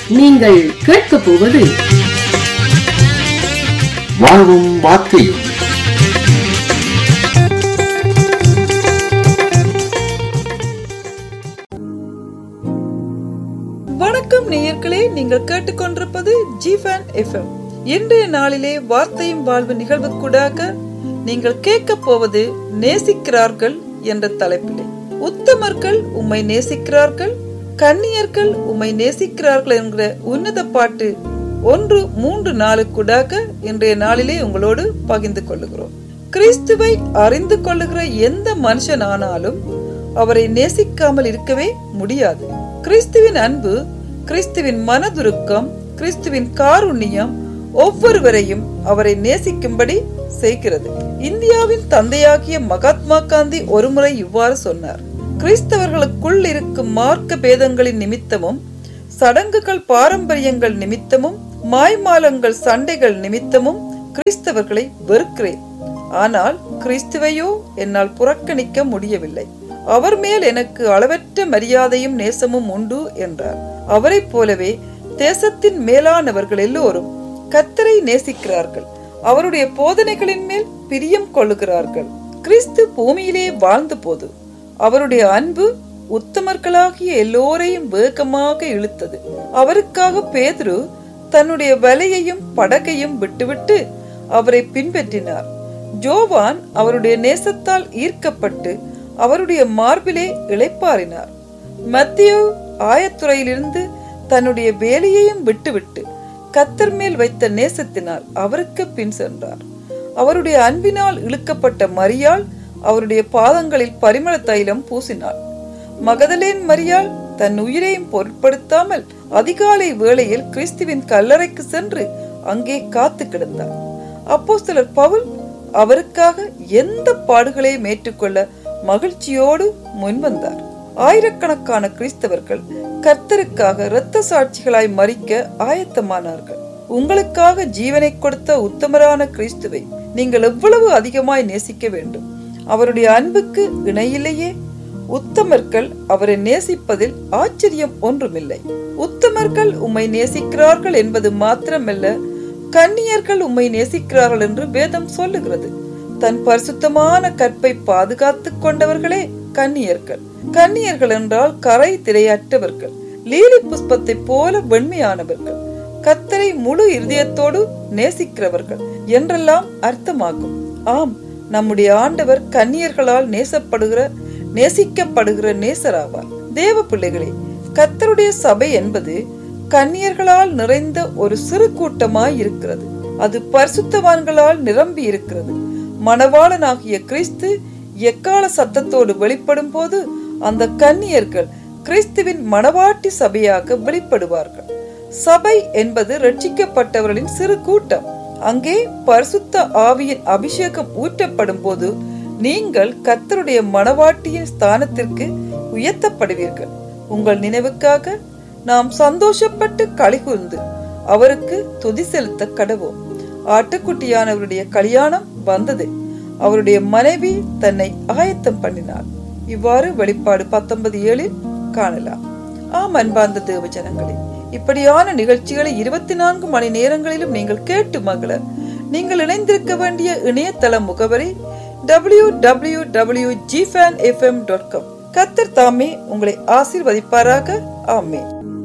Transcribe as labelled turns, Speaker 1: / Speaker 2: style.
Speaker 1: நீங்கள் கேட்கப் போவது
Speaker 2: வாழ்வும் வார்த்தையும்
Speaker 3: வணக்கம் நேயர்களே நீங்கள் கேட்டுக்கொண்டிருப்பது ஜிஃபன் எஃப்எம் இன்றைய நாளிலே வார்த்தையும் வாழ்வு நிகழ்வுக்கூடாக நீங்கள் கேட்கப் போவது நேசிக்கிறார்கள் என்ற தலைப்பிலே உத்தமர்கள் உம்மை நேசிக்கிறார்கள் கன்னியர்கள் உம்மை நேசிக்கிறார்கள் என்கிற உன்னத பாட்டு ஒன்று மூன்று நாளுக்கூடாக இன்றைய நாளிலே உங்களோடு பகிர்ந்து கொள்ளுகிறோம் கிறிஸ்துவை அறிந்து கொள்ளுகிற எந்த மனுஷனானாலும் அவரை நேசிக்காமல் இருக்கவே முடியாது கிறிஸ்துவின் அன்பு கிறிஸ்துவின் மனதுருக்கம் கிறிஸ்துவின் காருண்யம் ஒவ்வொருவரையும் அவரை நேசிக்கும்படி செய்கிறது இந்தியாவின் தந்தையாகிய மகாத்மா காந்தி ஒருமுறை இவ்வாறு சொன்னார் கிறிஸ்தவர்களுக்குள் இருக்கும் மார்க்க பேதங்களின் நிமித்தமும் சடங்குகள் பாரம்பரியங்கள் நிமித்தமும் மாய்மாலங்கள் சண்டைகள் நிமித்தமும் கிறிஸ்தவர்களை வெறுக்கிறேன் ஆனால் கிறிஸ்துவையோ என்னால் புறக்கணிக்க முடியவில்லை அவர் மேல் எனக்கு அளவற்ற மரியாதையும் நேசமும் உண்டு என்றார் அவரைப் போலவே தேசத்தின் மேலானவர்கள் எல்லோரும் கத்தரை நேசிக்கிறார்கள் அவருடைய போதனைகளின் மேல் பிரியம் கொள்ளுகிறார்கள் கிறிஸ்து பூமியிலே வாழ்ந்த போது அவருடைய அன்பு உத்தமர்களாகிய எல்லோரையும் வேகமாக இழுத்தது அவருக்காக பேதுரு தன்னுடைய வலையையும் படகையும் விட்டுவிட்டு அவரை பின்பற்றினார் ஜோவான் அவருடைய நேசத்தால் ஈர்க்கப்பட்டு அவருடைய மார்பிலே இளைப்பாறினார் மத்தியோ ஆயத்துறையிலிருந்து தன்னுடைய வேலையையும் விட்டுவிட்டு கத்தர் மேல் வைத்த நேசத்தினால் அவருக்கு பின் சென்றார் அவருடைய அன்பினால் இழுக்கப்பட்ட மரியாள் அவருடைய பாதங்களில் பரிமள தைலம் பூசினாள் மகதலேன் மரியாள் தன் உயிரையும் பொருட்படுத்தாமல் அதிகாலை வேளையில் கிறிஸ்துவின் கல்லறைக்கு சென்று அங்கே காத்து கிடந்தார் அப்போ சிலர் பவுல் அவருக்காக எந்த பாடுகளையும் ஏற்றுக்கொள்ள மகிழ்ச்சியோடு முன்வந்தார் ஆயிரக்கணக்கான கிறிஸ்தவர்கள் கர்த்தருக்காக இரத்த சாட்சிகளாய் மறிக்க ஆயத்தமானார்கள் உங்களுக்காக ஜீவனை கொடுத்த உத்தமரான கிறிஸ்துவை நீங்கள் எவ்வளவு அதிகமாய் நேசிக்க வேண்டும் அவருடைய அன்புக்கு இணையிலேயே உத்தமர்கள் அவரை நேசிப்பதில் ஆச்சரியம் ஒன்றுமில்லை உத்தமர்கள் உம்மை நேசிக்கிறார்கள் என்பது மாத்திரமல்ல கன்னியர்கள் உம்மை நேசிக்கிறார்கள் என்று வேதம் சொல்லுகிறது தன் பரிசுத்தமான கற்பை பாதுகாத்துக் கொண்டவர்களே கன்னியர்கள் கன்னியர்கள் என்றால் கரை திரையற்றவர்கள் லீலி புஷ்பத்தை போல வெண்மையானவர்கள் கத்தரை முழு இருதயத்தோடு நேசிக்கிறவர்கள் என்றெல்லாம் அர்த்தமாகும் ஆம் நம்முடைய ஆண்டவர் கன்னியர்களால் நேசப்படுகிற நேசிக்கப்படுகிற நேசராவார் தேவ பிள்ளைகளே கத்தருடைய சபை என்பது கன்னியர்களால் நிறைந்த ஒரு சிறு கூட்டமாய் இருக்கிறது அது பரிசுத்தவான்களால் நிரம்பி இருக்கிறது மணவாளனாகிய கிறிஸ்து எக்கால சத்தத்தோடு வெளிப்படும் போது அந்த கன்னியர்கள் கிறிஸ்துவின் மணவாட்டி சபையாக வெளிப்படுவார்கள் சபை என்பது ரட்சிக்கப்பட்டவர்களின் சிறு கூட்டம் அங்கே பரிசுத்த ஆவியின் அபிஷேகம் ஊற்றப்படும் போது நீங்கள் கத்தருடைய மணவாட்டியின் ஸ்தானத்திற்கு உயர்த்தப்படுவீர்கள் உங்கள் நினைவுக்காக நாம் சந்தோஷப்பட்டு கலிகூர்ந்து அவருக்கு துதி செலுத்த கடவோம் ஆட்டுக்குட்டியானவருடைய கல்யாணம் வந்தது அவருடைய மனைவி தன்னை ஆயத்தம் பண்ணினார் இவ்வாறு வெளிப்பாடு பத்தொன்பது ஏழில் காணலாம் ஆம் அன்பார்ந்த தேவ ஜனங்களே இப்படியான நிகழ்ச்சிகளை இருபத்தி நான்கு மணி நேரங்களிலும் நீங்கள் கேட்டு மகள நீங்கள் இணைந்திருக்க வேண்டிய இணையதள முகவரி W W W G fan FM dot com Qatar தாமே உங்களை ஆசீர்வதிப்பாராக ஆமே